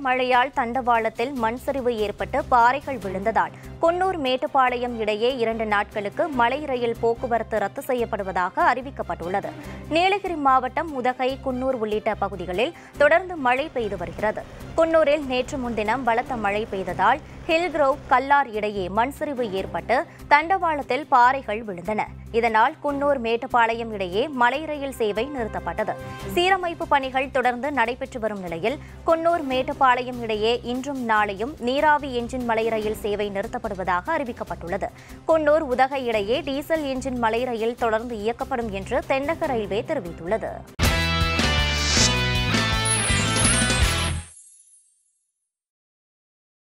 மழையால் தண்டவாளத்தில் மண் சரிவு ஏற்பட்டு பாறைகள் விழுந்ததால் குன்னூர் மேட்டுப்பாளையம் இடையே இரண்டு நாட்களுக்கு மலை ரயில் போக்குவரத்து ரத்து செய்யப்படுவதாக அறிவிக்கப்பட்டுள்ளது நீலகிரி மாவட்டம் உதகை குன்னூர் உள்ளிட்ட பகுதிகளில் தொடர்ந்து மழை பெய்து வருகிறது குன்னூரில் நேற்று முன்தினம் பலத்த மழை பெய்ததால் ஹில்க்ரோவ் கல்லார் இடையே மண் சரிவு ஏற்பட்டு தண்டவாளத்தில் பாறைகள் விழுந்தன இதனால் குன்னூர் மேட்டுப்பாளையம் இடையே மலை ரயில் சேவை நிறுத்தப்பட்டது சீரமைப்பு பணிகள் தொடர்ந்து நடைபெற்று வரும் நிலையில் குன்னூர் மேட்டுப்பாளையம் இடையே இன்றும் நாளையும் நீராவி என்ஜின் மலை ரயில் சேவை நிறுத்தப்படுவதாக அறிவிக்கப்பட்டுள்ளது குன்னூர் உதகை இடையே டீசல் என்ஜின் மலை ரயில் தொடர்ந்து இயக்கப்படும் என்று தென்னக ரயில்வே தெரிவித்துள்ளது